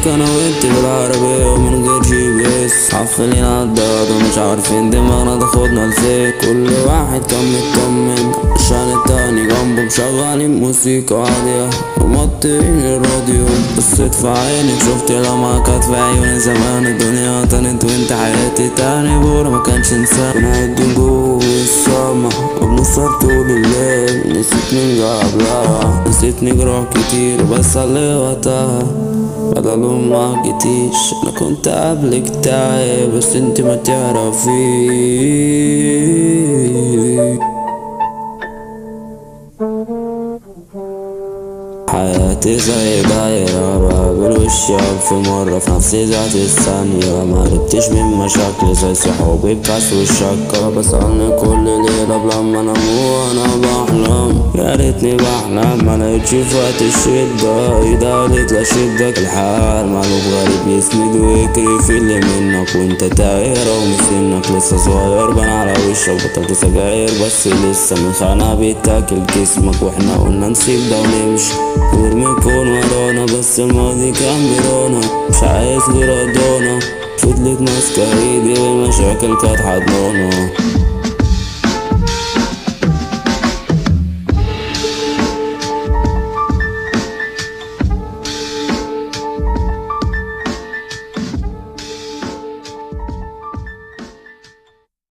بنسلك انا وانت بالعربية ومن غير جي بي اس حافلين عالضاد ومش عارفين دماغنا تاخدنا لفين كل واحد كان مطمن عشان التاني جنبه مشغلين موسيقى عالية ومطين الراديو بصيت في عينك شفت لما كانت في عيوني زمان الدنيا تانت وانت حياتي تاني بورا ما كانش انسان بنعد نجوم السما وبنسهر طول الليل نسيت من قبلها نسيت نجروح كتير بس على وقتها بدل ما جيتيش انا كنت قبلك تعب بس انت ما تعرفيش حياتي زي دايرة بقابل وشك في مرة في نفسي ذات الثانية ما عرفتش من مشاكلي زي صحابي بكاس والشكة بسألني كل ليلة بلما انام وانا بحلم يا ريتني بحلم ما لقيتش في وقت الشدة ايدها قالت لا شدك الحال مقلوب غريب يسند ويجري في اللي منك وانت تايرة ومسنك لسه صغير بان على وشك بطلت سجاير بس لسه من خانة بيتاكل جسمك واحنا قلنا نسيب ده ونمشي ورمي يكون ورانا بس الماضي كان برانا مش عايز غير قضانا فضلت ماسكة ايدي والمشاكل كانت حضنانا